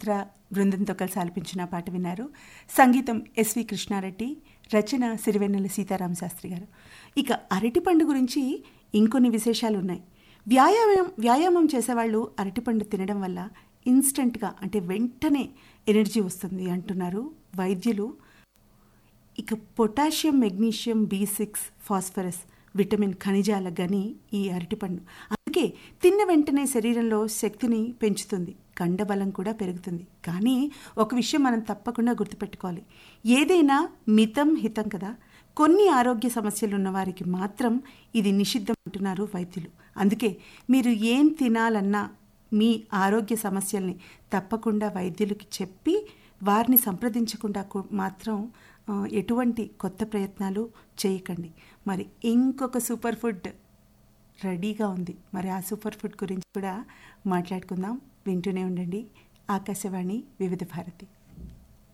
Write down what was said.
చిత్ర బృందంతో కలిసి ఆలపించిన పాట విన్నారు సంగీతం ఎస్వి కృష్ణారెడ్డి రచన సిరివెన్నెల సీతారామ శాస్త్రి గారు ఇక అరటిపండు గురించి ఇంకొన్ని విశేషాలు ఉన్నాయి వ్యాయామం వ్యాయామం చేసేవాళ్ళు అరటిపండు తినడం వల్ల ఇన్స్టంట్గా అంటే వెంటనే ఎనర్జీ వస్తుంది అంటున్నారు వైద్యులు ఇక potassium magnesium B six phosphorus vitamin ఖనిజాల గని ఈ అరటిపండు అందుకే తిన్న వెంటనే శరీరంలో శక్తిని పెంచుతుంది కండబలం కూడా పెరుగుతుంది కానీ ఒక విషయం మనం తప్పకుండా గుర్తుపెట్టుకోవాలి ఏదైనా మితం హితం కదా కొన్ని ఆరోగ్య సమస్యలు ఉన్న వారికి మాత్రం ఇది నిషిద్ధం అంటున్నారు వైద్యులు అందుకే మీరు ఏం తినాలన్నా మీ ఆరోగ్య సమస్యల్ని తప్పకుండా వైద్యులకి చెప్పి వారిని సంప్రదించకుండా కు- మాత్రం ఆ, ఎటువంటి కొత్త ప్రయత్నాలు చేయకండి మరి ఇంకొక సూపర్ ఫుడ్ రెడీగా ఉంది మరి ఆ సూపర్ ఫుడ్ గురించి కూడా మాట్లాడుకుందాం వింటూనే ఉండండి ఆకాశవాణి వివిధ భారతి